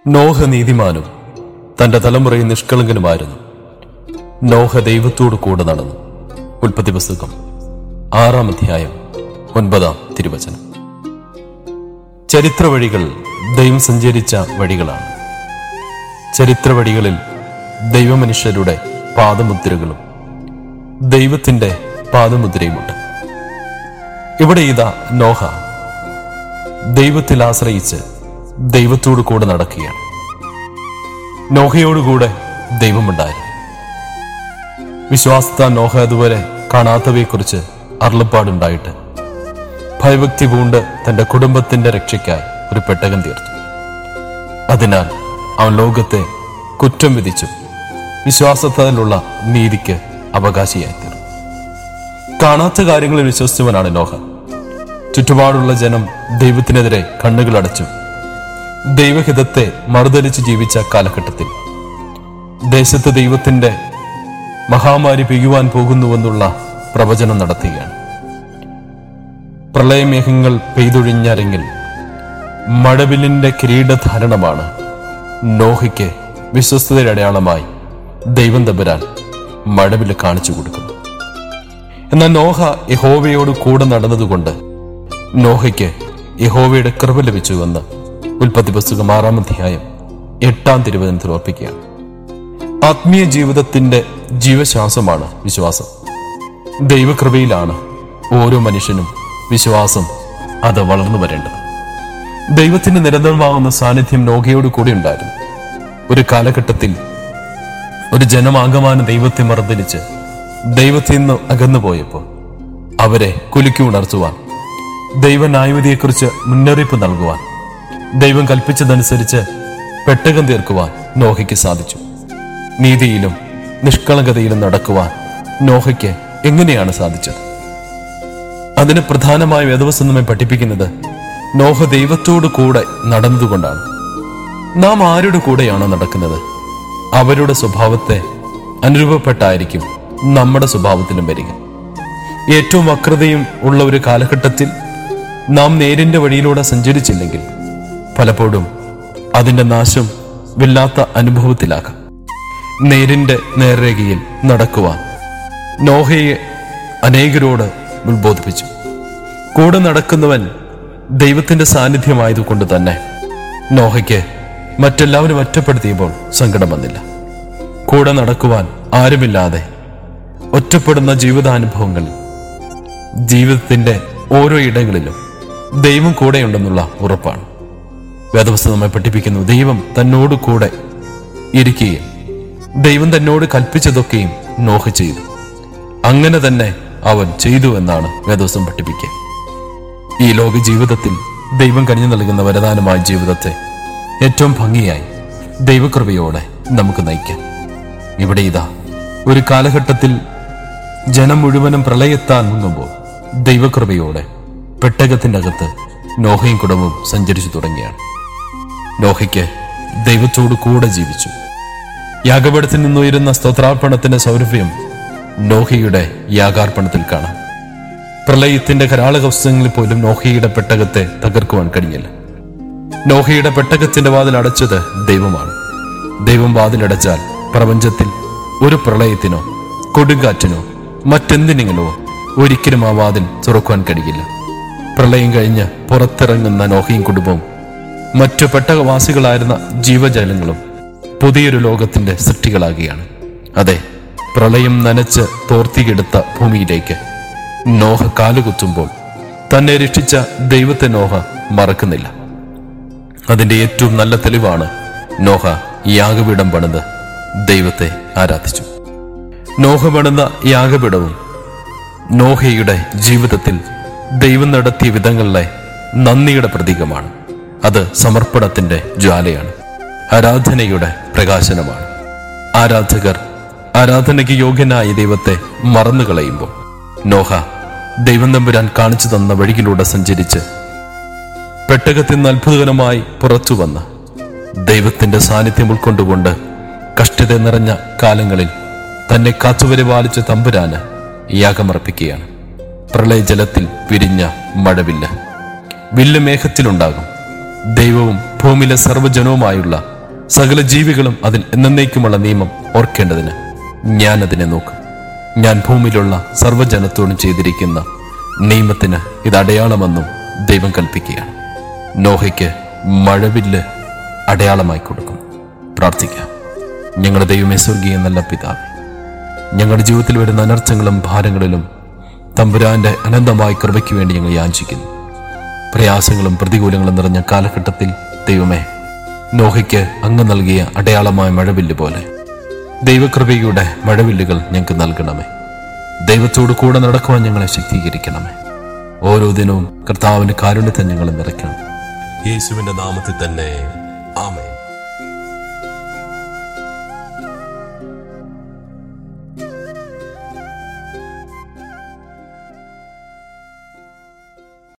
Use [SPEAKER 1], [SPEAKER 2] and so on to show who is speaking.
[SPEAKER 1] നോഹ നീതിമാനും തന്റെ തലമുറയിൽ നിഷ്കളങ്കനുമായിരുന്നു നോഹ ദൈവത്തോട് കൂടെ നടന്നു ഉൽപ്പത്തി പുസ്തകം ആറാം അധ്യായം ഒൻപതാം തിരുവചനം ചരിത്ര വഴികൾ ദൈവം സഞ്ചരിച്ച വഴികളാണ് ചരിത്ര വഴികളിൽ ദൈവമനുഷ്യരുടെ പാദമുദ്രകളും ദൈവത്തിന്റെ പാദമുദ്രയുമുണ്ട് ഇവിടെ ഇതാ നോഹ ദൈവത്തിൽ ആശ്രയിച്ച് ദൈവത്തോടു കൂടെ നടക്കുകയാണ് നോഹയോടുകൂടെ ദൈവമുണ്ടായിരുന്നു വിശ്വാസത്താൽ നോഹ അതുവരെ കാണാത്തവയെക്കുറിച്ച് അരുളപ്പാടുണ്ടായിട്ട് ഭയഭക്തി പൂണ്ട് തന്റെ കുടുംബത്തിന്റെ രക്ഷയ്ക്കായി ഒരു പെട്ടകം തീർത്തു അതിനാൽ അവൻ ലോകത്തെ കുറ്റം വിധിച്ചു വിശ്വാസത്താലുള്ള നീതിക്ക് അവകാശിയായി തീർന്നു കാണാത്ത കാര്യങ്ങളിൽ വിശ്വസിച്ചവനാണ് നോഹ ചുറ്റുപാടുള്ള ജനം ദൈവത്തിനെതിരെ കണ്ണുകൾ അടച്ചു ദൈവഹിതത്തെ മറുതലിച്ച് ജീവിച്ച കാലഘട്ടത്തിൽ ദേശത്ത് ദൈവത്തിന്റെ മഹാമാരി പെയ്യുവാൻ പോകുന്നുവെന്നുള്ള പ്രവചനം നടത്തുകയാണ് പ്രളയമേഘങ്ങൾ പെയ്തൊഴിഞ്ഞാരെങ്കിൽ മഴവില്ലിന്റെ കിരീടധാരണമാണ് നോഹയ്ക്ക് വിശ്വസ്തതയുടെ അടയാളമായി ദൈവം തമ്പുരാൻ മഴവില്ല് കാണിച്ചു കൊടുക്കുന്നു എന്നാൽ നോഹ യഹോവയോട് കൂടെ നടന്നതുകൊണ്ട് നോഹയ്ക്ക് യഹോവയുടെ കൃപ ലഭിച്ചുവെന്ന് ഉൽപ്പത്തി പുസ്തകം ആറാം അധ്യായം എട്ടാം തിരുവചനത്തിൽ ഓർപ്പിക്കുകയാണ് ആത്മീയ ജീവിതത്തിന്റെ ജീവശ്വാസമാണ് വിശ്വാസം ദൈവകൃപയിലാണ് ഓരോ മനുഷ്യനും വിശ്വാസം അത് വളർന്നു വരേണ്ടത് ദൈവത്തിന്റെ നിരന്തരമാകുന്ന സാന്നിധ്യം നോഹയോട് കൂടി ഉണ്ടായിരുന്നു ഒരു കാലഘട്ടത്തിൽ ഒരു ജനമാകമാന ദൈവത്തെ മർദ്ദനിച്ച് ദൈവത്തിൽ നിന്ന് അകന്നു പോയപ്പോൾ അവരെ കുലുക്കി ഉണർത്തുവാൻ ദൈവ ന്യായവിധിയെക്കുറിച്ച് മുന്നറിയിപ്പ് നൽകുവാൻ ദൈവം കൽപ്പിച്ചതനുസരിച്ച് പെട്ടകം തീർക്കുവാൻ നോഹയ്ക്ക് സാധിച്ചു നീതിയിലും നിഷ്കളങ്കതയിലും നടക്കുവാൻ നോഹയ്ക്ക് എങ്ങനെയാണ് സാധിച്ചത് അതിന് പ്രധാനമായ വേദവസം നമ്മെ പഠിപ്പിക്കുന്നത് നോഹ ദൈവത്തോടു കൂടെ നടന്നതുകൊണ്ടാണ് നാം ആരുടെ കൂടെയാണോ നടക്കുന്നത് അവരുടെ സ്വഭാവത്തെ അനുരൂപപ്പെട്ടായിരിക്കും നമ്മുടെ സ്വഭാവത്തിലും വരിക ഏറ്റവും വക്രതയും ഉള്ള ഒരു കാലഘട്ടത്തിൽ നാം നേരിന്റെ വഴിയിലൂടെ സഞ്ചരിച്ചില്ലെങ്കിൽ പലപ്പോഴും അതിന്റെ നാശം വല്ലാത്ത അനുഭവത്തിലാകാം നേരിന്റെ നേർരേഖയിൽ നടക്കുവാൻ നോഹയെ അനേകരോട് ഉത്ബോധിപ്പിച്ചു കൂടെ നടക്കുന്നവൻ ദൈവത്തിന്റെ സാന്നിധ്യമായതുകൊണ്ട് തന്നെ നോഹയ്ക്ക് മറ്റെല്ലാവരും ഒറ്റപ്പെടുത്തിയപ്പോൾ സങ്കടം വന്നില്ല കൂടെ നടക്കുവാൻ ആരുമില്ലാതെ ഒറ്റപ്പെടുന്ന ജീവിതാനുഭവങ്ങളിൽ ജീവിതത്തിന്റെ ഓരോ ഇടങ്ങളിലും ദൈവം കൂടെയുണ്ടെന്നുള്ള ഉറപ്പാണ് വേദവസ്തു നമ്മെ പഠിപ്പിക്കുന്നു ദൈവം തന്നോട് കൂടെ ഇരിക്കുകയും ദൈവം തന്നോട് കൽപ്പിച്ചതൊക്കെയും നോഹ ചെയ്തു അങ്ങനെ തന്നെ അവൻ ചെയ്തു എന്നാണ് വേദവസം പഠിപ്പിക്കുക ഈ ലോക ജീവിതത്തിൽ ദൈവം കനിഞ്ഞു നൽകുന്ന വരദാനമായ ജീവിതത്തെ ഏറ്റവും ഭംഗിയായി ദൈവകൃപയോടെ നമുക്ക് നയിക്കാം ഇവിടെ ഇതാ ഒരു കാലഘട്ടത്തിൽ ജനം മുഴുവനും പ്രളയത്താൻ മുങ്ങുമ്പോൾ ദൈവകൃപയോടെ പെട്ടകത്തിന്റെ അകത്ത് നോഹയും കുടുംബവും സഞ്ചരിച്ചു തുടങ്ങിയാണ് നോഹയ്ക്ക് ദൈവത്തോടു കൂടെ ജീവിച്ചു യാഗപടത്തിൽ നിന്നുയരുന്ന സ്തോത്രാർപ്പണത്തിന്റെ സൗരഭ്യം നോഹയുടെ യാഗാർപ്പണത്തിൽ കാണാം പ്രളയത്തിന്റെ കരാളകവസങ്ങളിൽ പോലും നോഹയുടെ പെട്ടകത്തെ തകർക്കുവാൻ കഴിഞ്ഞില്ല നോഹയുടെ പെട്ടകത്തിന്റെ വാതിൽ അടച്ചത് ദൈവമാണ് ദൈവം വാതിലടച്ചാൽ പ്രപഞ്ചത്തിൽ ഒരു പ്രളയത്തിനോ കൊടുങ്കാറ്റിനോ മറ്റെന്തിനെങ്കിലോ ഒരിക്കലും ആ വാതിൽ തുറക്കുവാൻ കഴിയില്ല പ്രളയം കഴിഞ്ഞ് പുറത്തിറങ്ങുന്ന നോഹയും കുടുംബവും മറ്റു പെട്ടകവാസികളായിരുന്ന ജീവജാലങ്ങളും പുതിയൊരു ലോകത്തിന്റെ സൃഷ്ടികളാകുകയാണ് അതെ പ്രളയം നനച്ച് തോർത്തിയെടുത്ത ഭൂമിയിലേക്ക് നോഹ കാലുകുത്തുമ്പോൾ തന്നെ രക്ഷിച്ച ദൈവത്തെ നോഹ മറക്കുന്നില്ല അതിന്റെ ഏറ്റവും നല്ല തെളിവാണ് നോഹ യാഗപീഠം പണിത് ദൈവത്തെ ആരാധിച്ചു നോഹ പണിത യാഗപീഠവും നോഹയുടെ ജീവിതത്തിൽ ദൈവം നടത്തിയ വിധങ്ങളിലെ നന്ദിയുടെ പ്രതീകമാണ് അത് സമർപ്പണത്തിന്റെ ജ്വാലയാണ് ആരാധനയുടെ പ്രകാശനമാണ് ആരാധകർ ആരാധനയ്ക്ക് യോഗ്യനായ ദൈവത്തെ മറന്നു കളയുമ്പോൾ നോഹ ദൈവം തമ്പുരാൻ കാണിച്ചു തന്ന വഴിയിലൂടെ സഞ്ചരിച്ച് പെട്ടകത്തിൽ നിന്ന് അത്ഭുതകരമായി പുറത്തു വന്ന് ദൈവത്തിന്റെ സാന്നിധ്യം ഉൾക്കൊണ്ടുകൊണ്ട് കഷ്ടത നിറഞ്ഞ കാലങ്ങളിൽ തന്നെ കാത്തുപരിപാലിച്ച തമ്പുരാന് യാഗമർപ്പിക്കുകയാണ് പ്രളയജലത്തിൽ വിരിഞ്ഞ മഴവില്ല വില്ല് മേഘത്തിലുണ്ടാകും ദൈവവും ഭൂമിയിലെ സർവ്വജനവുമായുള്ള സകല ജീവികളും അതിൽ എന്നേക്കുമുള്ള നിയമം ഓർക്കേണ്ടതിന് ഞാൻ അതിനെ നോക്കും ഞാൻ ഭൂമിയിലുള്ള സർവ്വജനത്തോടും ചെയ്തിരിക്കുന്ന നിയമത്തിന് ഇത് അടയാളമെന്നും ദൈവം കൽപ്പിക്കുകയാണ് നോഹയ്ക്ക് മഴവില്ല് അടയാളമായി കൊടുക്കും പ്രാർത്ഥിക്കാം ഞങ്ങളുടെ ദൈവമേ സ്വർഗീയ നല്ല പിതാവേ ഞങ്ങളുടെ ജീവിതത്തിൽ വരുന്ന അനർത്ഥങ്ങളും ഭാരങ്ങളിലും തമ്പുരാന്റെ അനന്തമായ കൃപയ്ക്ക് വേണ്ടി ഞങ്ങൾ യാചിക്കുന്നു പ്രയാസങ്ങളും പ്രതികൂലങ്ങളും നിറഞ്ഞ കാലഘട്ടത്തിൽ ദൈവമേ നോഹയ്ക്ക് അങ്ങ് നൽകിയ അടയാളമായ മഴവില്ല് പോലെ ദൈവകൃപയുടെ മഴവില്ലുകൾ ഞങ്ങൾക്ക് നൽകണമേ ദൈവത്തോട് കൂടെ നടക്കുവാൻ ഞങ്ങളെ ശക്തീകരിക്കണമേ ഓരോ ദിനവും കർത്താവിന്റെ കാരുണ്യത്തെ ഞങ്ങൾ നിറയ്ക്കണം
[SPEAKER 2] യേശുവിന്റെ നാമത്തിൽ തന്നെ ആമേൻ